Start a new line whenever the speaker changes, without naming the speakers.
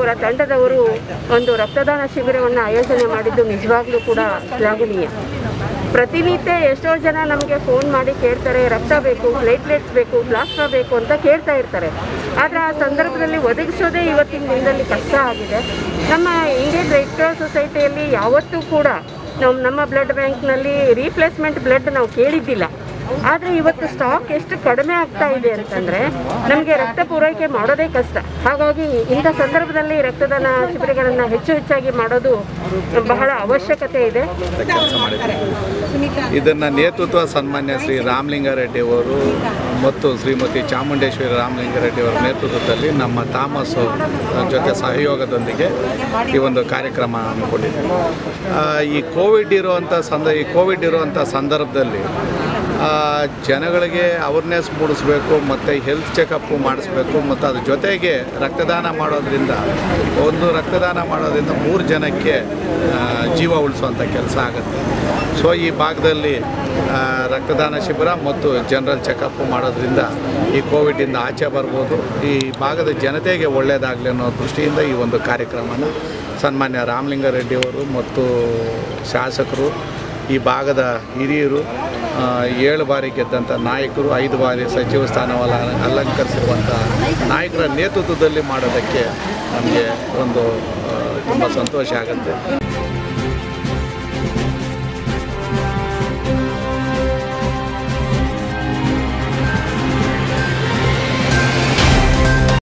ಅವರ ತಂಡದವರು ಒಂದು ರಕ್ತದಾನ ಶಿಬಿರವನ್ನು ಆಯೋಜನೆ ಮಾಡಿದ್ದು ನಿಜವಾಗ್ಲೂ ಕೂಡ ಶ್ಲಾಘನೀಯ ಪ್ರತಿನಿತ್ಯ ಎಷ್ಟೋ ಜನ ನಮಗೆ ಫೋನ್ ಮಾಡಿ ಕೇಳ್ತಾರೆ ರಕ್ತ ಬೇಕು ಪ್ಲೇಟ್ಲೆಟ್ಸ್ ಬೇಕು ಪ್ಲಾಸ್ಮಾ ಬೇಕು ಅಂತ ಕೇಳ್ತಾ ಇರ್ತಾರೆ ಆದರೆ ಆ ಸಂದರ್ಭದಲ್ಲಿ ಒದಗಿಸೋದೇ ಇವತ್ತಿನ ದಿನದಲ್ಲಿ ಕಷ್ಟ ಆಗಿದೆ ನಮ್ಮ ಇಂಡಿಯನ್ ರೆಡ್ ಕ್ರಾಸ್ ಸೊಸೈಟಿಯಲ್ಲಿ ಯಾವತ್ತೂ ಕೂಡ ನಾವು ನಮ್ಮ ಬ್ಲಡ್ ಬ್ಯಾಂಕ್ನಲ್ಲಿ ರೀಪ್ಲೇಸ್ಮೆಂಟ್ ಬ್ಲಡ್ ನಾವು ಕೇಳಿದ್ದಿಲ್ಲ ಆದರೆ ಇವತ್ತು ಸ್ಟಾಕ್ ಎಷ್ಟು ಕಡಿಮೆ ಆಗ್ತಾ ಇದೆ ಅಂತಂದರೆ ನಮಗೆ ರಕ್ತ ಪೂರೈಕೆ ಮಾಡೋದೇ ಕಷ್ಟ ಹಾಗಾಗಿ ಇಂಥ ಸಂದರ್ಭದಲ್ಲಿ ರಕ್ತದಾನ ಶಿಬಿರಗಳನ್ನು ಹೆಚ್ಚು ಹೆಚ್ಚಾಗಿ ಮಾಡೋದು ಬಹಳ ಅವಶ್ಯಕತೆ ಇದೆ
ಕೆಲಸ ಮಾಡಿದ್ದಾರೆ ಇದನ್ನು ನೇತೃತ್ವ ಸನ್ಮಾನ್ಯ ಶ್ರೀ ರಾಮಲಿಂಗಾರೆಡ್ಡಿ ಅವರು ಮತ್ತು ಶ್ರೀಮತಿ ಚಾಮುಂಡೇಶ್ವರಿ ರಾಮಲಿಂಗಾರೆಡ್ಡಿ ಅವರ ನೇತೃತ್ವದಲ್ಲಿ ನಮ್ಮ ತಾಮಸ್ ಜೊತೆ ಸಹಯೋಗದೊಂದಿಗೆ ಈ ಒಂದು ಕಾರ್ಯಕ್ರಮ ಹಮ್ಮಿಕೊಂಡಿದ್ದೀವಿ ಆ, ಈ ಕೋವಿಡ್ ಇರುವಂಥ ಸಂದ ಈ ಕೋವಿಡ್ ಇರುವಂಥ ಸಂದರ್ಭದಲ್ಲಿ ಆ, ಜನಗಳಿಗೆ ಅವೇರ್ನೆಸ್ ಮೂಡಿಸ್ಬೇಕು ಮತ್ತು ಹೆಲ್ತ್ ಚೆಕಪ್ಪು ಮಾಡಿಸ್ಬೇಕು ಮತ್ತು ಅದ್ರ ಜೊತೆಗೆ ರಕ್ತದಾನ ಮಾಡೋದ್ರಿಂದ ಒಂದು ರಕ್ತದಾನ ಮಾಡೋದ್ರಿಂದ ಮೂರು ಜನಕ್ಕೆ ಆ, ಜೀವ ಉಳಿಸುವಂಥ ಕೆಲಸ ಆಗುತ್ತೆ ಸೊ ಈ ಭಾಗದಲ್ಲಿ ಆ, ರಕ್ತದಾನ ಶಿಬಿರ ಮತ್ತು ಜನರಲ್ ಚೆಕಪ್ ಮಾಡೋದ್ರಿಂದ ಈ ಕೋವಿಡಿಂದ ಆಚೆ ಬರ್ಬೋದು ಈ ಭಾಗದ ಜನತೆಗೆ ಒಳ್ಳೆಯದಾಗಲಿ ಅನ್ನೋ ದೃಷ್ಟಿಯಿಂದ ಈ ಒಂದು ಕಾರ್ಯಕ್ರಮನ ಸನ್ಮಾನ್ಯ ರಾಮಲಿಂಗಾರೆಡ್ಡಿ ಅವರು ಮತ್ತು ಶಾಸಕರು ಈ ಭಾಗದ ಹಿರಿಯರು ಆ, ಏಳು ಬಾರಿ ಗೆದ್ದಂಥ ನಾಯಕರು ಐದು ಬಾರಿ ಸಚಿವ ಸ್ಥಾನವನ್ನು ಅಲಂಕರಿಸಿರುವಂಥ ನಾಯಕರ ನೇತೃತ್ವದಲ್ಲಿ ಮಾಡೋದಕ್ಕೆ ನಮಗೆ ಒಂದು ತುಂಬ ಸಂತೋಷ ಆಗುತ್ತೆ